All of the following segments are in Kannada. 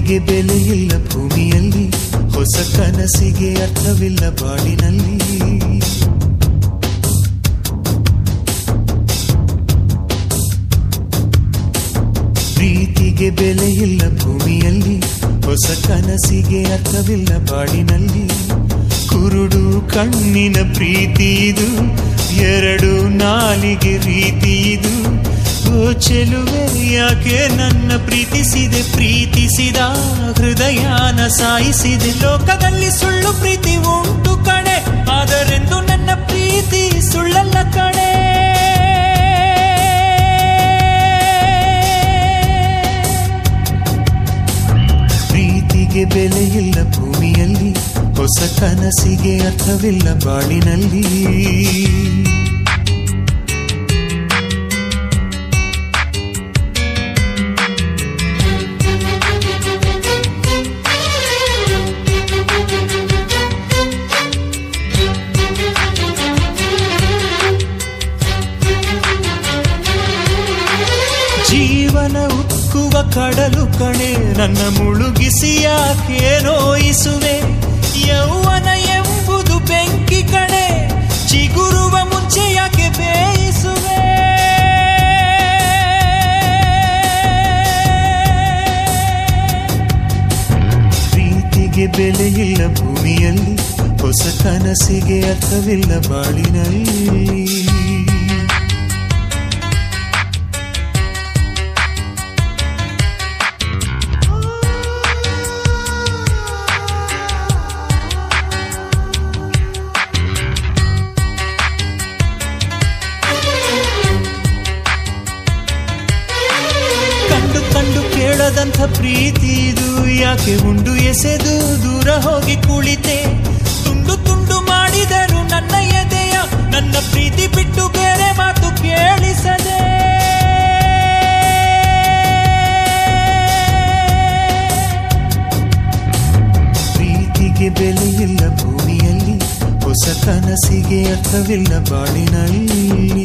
ಪ್ರೀತಿಗೆ ಬೆಲೆಯಿಲ್ಲ ಭೂಮಿಯಲ್ಲಿ ಹೊಸ ಕನಸಿಗೆ ಅರ್ಥವಿಲ್ಲ ಬಾಳಿನಲ್ಲಿ ಪ್ರೀತಿಗೆ ಬೆಲೆಯಿಲ್ಲ ಭೂಮಿಯಲ್ಲಿ ಹೊಸ ಕನಸಿಗೆ ಅರ್ಥವಿಲ್ಲ ಬಾಳಿನಲ್ಲಿ ಕುರುಡು ಕಣ್ಣಿನ ಪ್ರೀತಿ ಇದು ಎರಡು ನಾಲಿಗೆ ರೀತಿ ಇದು ಓ ಚೆಲುವೆ ಯಾಕೆ ನನ್ನ ಪ್ರೀತಿಸಿದೆ ಪ್ರೀತಿಸಿದ ಹೃದಯನ ಸಾಯಿಸಿದೆ ಲೋಕದಲ್ಲಿ ಸುಳ್ಳು ಪ್ರೀತಿ ಉಂಟು ಕಣೆ ಆದರೆಂದು ನನ್ನ ಪ್ರೀತಿ ಸುಳ್ಳಲ್ಲ ಕಣೆ ಪ್ರೀತಿಗೆ ಬೆಲೆಯಿಲ್ಲ ಭೂಮಿಯಲ್ಲಿ ಹೊಸ ಕನಸಿಗೆ ಅರ್ಥವಿಲ್ಲ ಬಾಳಿನಲ್ಲಿ ಜೀವನ ಉಕ್ಕುವ ಕಡಲು ಕಣೆ ನನ್ನ ಮುಳುಗಿಸಿ ಯಾಕೆ ನೋಯಿಸುವೆ ಯೌವನ ಎಂಬುದು ಬೆಂಕಿ ಕಣೆ ಚಿಗುರುವ ಮುಂಚೆ ಯಾಕೆ ಬೇಯಿಸುವೆ ಪ್ರೀತಿಗೆ ಬೆಲೆಯಿಲ್ಲ ಭೂಮಿಯಲ್ಲಿ ಹೊಸ ಕನಸಿಗೆ ಅರ್ಥವಿಲ್ಲ ಬಾಳಿನಲ್ಲಿ ಕಂಡು ಕಂಡು ಕೇಳದಂಥ ಪ್ರೀತಿ ಇದು ಯಾಕೆ ಉಂಡು ಎಸೆದು ದೂರ ಹೋಗಿ ಕುಳಿತೆ ತುಂಡು ತುಂಡು ಮಾಡಿದರು ನನ್ನ ಎದೆಯ ನನ್ನ ಪ್ರೀತಿ ಬಿಟ್ಟು ಬೇರೆ ಮಾತು ಕೇಳಿಸದೆ ಪ್ರೀತಿಗೆ ಬೆಲೆಯಿಲ್ಲ ಭೂಮಿಯಲ್ಲಿ ಹೊಸ ಕನಸಿಗೆ ಅರ್ಥವಿಲ್ಲ ಬಾಳಿನಲ್ಲಿ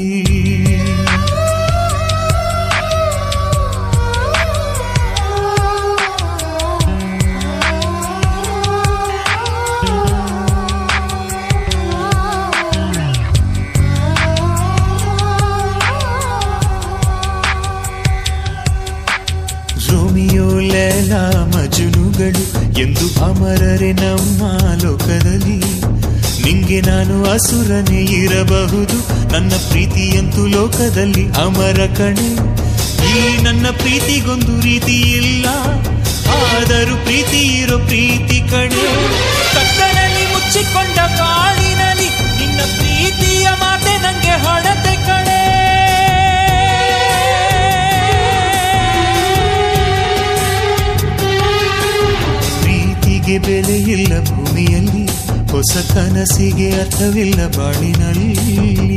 ರೋಮಿಯೋ ಲೇಲ ಮಜುನುಗಳು ಎಂದು ಅಮರರೆ ನಮ್ಮ ಲೋಕದಲ್ಲಿ ನಿಂಗೆ ನಾನು ಅಸುರನೇ ಇರಬಹುದು ನನ್ನ ಪ್ರೀತಿಯಂತೂ ಲೋಕದಲ್ಲಿ ಅಮರ ಕಣೆ ಈ ನನ್ನ ಪ್ರೀತಿಗೊಂದು ರೀತಿ ಇಲ್ಲ ಆದರೂ ಪ್ರೀತಿ ಇರೋ ಪ್ರೀತಿ ಕಣೆ ಕತ್ತಲಲ್ಲಿ ಮುಚ್ಚಿಕೊಂಡ ಕಾಡಿನಲ್ಲಿ ನಿನ್ನ ಪ್ರೀತಿಯ ಮಾತೆ ನಂಗೆ ಹೊಡೆತೆ ಕಣೆ ಪ್ರೀತಿಗೆ ಬೆಲೆಯಿಲ್ಲ ಭೂಮಿಯಲ್ಲಿ ಹೊಸ ಕನಸಿಗೆ ಅರ್ಥವಿಲ್ಲ ಬಾಳಿನಲ್ಲಿ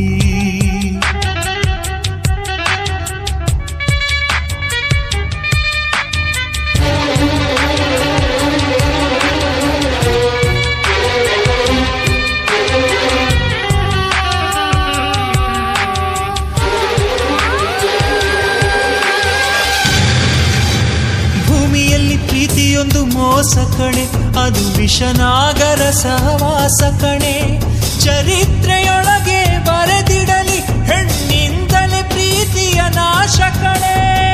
ಭೂಮಿಯಲ್ಲಿ ಪ್ರೀತಿಯೊಂದು ಮೋಸ ಕಣೆ ಅದು ವಿಷನಾಗರ ಸಹವಾಸ ಕಣೆ ಚರಿತ್ರೆಯೊಳಗೆ ಬರೆದಿಡಲಿ ಹೆಣ್ಣಿಂದಲೇ ಪ್ರೀತಿಯ ನಾಶ ಕಣೆ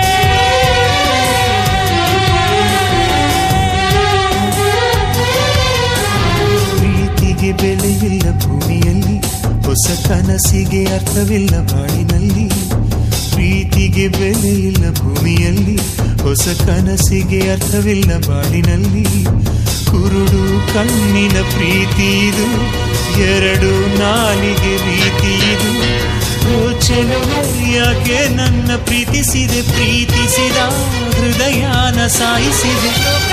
ಪ್ರೀತಿಗೆ ಬೆಲೆಯಿಲ್ಲ ಭೂಮಿಯಲ್ಲಿ ಹೊಸ ಕನಸಿಗೆ ಅರ್ಥವಿಲ್ಲ ಬಾಳಿನಲ್ಲಿ ಪ್ರೀತಿಗೆ ಬೆಲೆಯಿಲ್ಲ ಭೂಮಿಯಲ್ಲಿ ಹೊಸ ಕನಸಿಗೆ ಅರ್ಥವಿಲ್ಲ ಬಾಳಿನಲ್ಲಿ ಕುರುಡು ಕಣ್ಣಿನ ಪ್ರೀತಿ ಇದು ಎರಡು ನಾಲಿಗೆ ರೀತಿ ಇದು ಓ ಚೆಲುವೆ ಯಾಕೆ ನನ್ನ ಪ್ರೀತಿಸಿದೆ ಪ್ರೀತಿಸಿದ ಹೃದಯನ ಸಾಯಿಸಿದೆ